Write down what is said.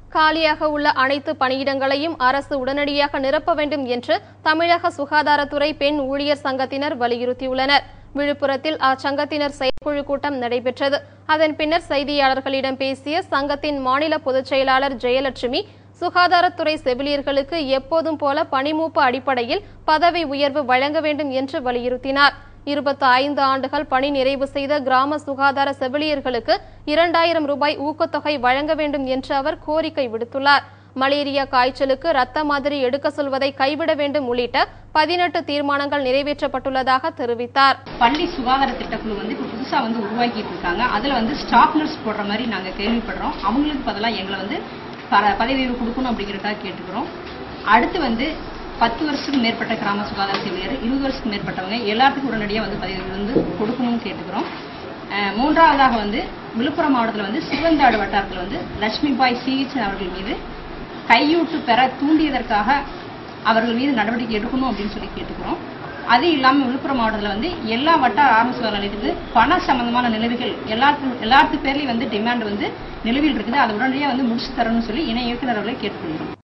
காலியாக உள்ள அனைத்து பணியிடங்களையும் அரசு உடனடியாக நிரப்ப வேண்டும் என்று தமிழக சுகாதாரத்துறை பெண் ஊழியர் சங்கத்தினர் வலியுறுத்தியுள்ளனர் விழுப்புரத்தில் அச்சங்கத்தினர் செயற்குழு கூட்டம் நடைபெற்றது அதன் பின்னர் செய்தியாளர்களிடம் பேசிய சங்கத்தின் மாநில பொதுச் செயலாளர் ஜெயலட்சுமி சுகாதாரத்துறை செவிலியர்களுக்கு எப்போதும் போல பணிமூப்பு அடிப்படையில் பதவி உயர்வு வழங்க வேண்டும் என்று வலியுறுத்தினார் இருபத்தி ஐந்து ஆண்டுகள் பணி நிறைவு செய்த கிராம சுகாதார செவிலியர்களுக்கு இரண்டாயிரம் ரூபாய் ஊக்கத்தொகை வழங்க வேண்டும் என்று அவர் கோரிக்கை விடுத்துள்ளார் மலேரியா காய்ச்சலுக்கு ரத்த மாதிரி எடுக்க சொல்வதை கைவிட வேண்டும் உள்ளிட்ட பதினெட்டு தீர்மானங்கள் நிறைவேற்றப்பட்டுள்ளதாக தெரிவித்தார் பள்ளி சுகாதார திட்டக்குழு வந்து இப்போ புதுசாக வந்து உருவாக்கிட்டு இருக்காங்க அதில் வந்து ஸ்டாஃப் நர்ஸ் போடுற மாதிரி நாங்கள் கேள்விப்படுறோம் அவங்களுக்கு பதிலாக எங்களை வந்து ப- பதவி உயர்வு கொடுக்கணும் அப்படிங்கிறதுக்காக கேட்டுக்கிறோம் அடுத்து வந்து பத்து வருஷத்துக்கு மேற்பட்ட கிராம சுகாதார செவிலியர் இருபது வருஷத்துக்கு மேற்பட்டவங்க எல்லாத்துக்கும் உடனடியாக வந்து பதவி உயர்வு வந்து கொடுக்கணும்னு கேட்டுக்கிறோம் அஹ் மூன்றாவதாக வந்து விழுப்புரம் மாவட்டத்தில் வந்து சிவந்தாடு வட்டாரத்தில் வந்து லட்சுமிபாய் சிஹெச் அவர்கள் மீது கையூட்டு பெற தூண்டியதற்காக அவர்கள் மீது நடவடிக்கை எடுக்கணும் அப்படின்னு சொல்லி கேட்டுக்கிறோம் அது இல்லாமல் விழுப்புரம் மாவட்டத்தில் வந்து எல்லா வட்டார ஆரம்ப சுகாதார நிலையத்துக்கு பண சம்பந்தமான நிலுவைகள் எல்லாத்துக்கும் எல்லாத்து பேர்லையும் வந்து டிமாண்ட் வந்து நிலுவையில் இருக்குது அதை உடனடியாக வந்து முடிச்சு தரணும்னு சொல்லி இணை இயக்குனர் அவர்களை கேட்டுக்கொள்கிறோம்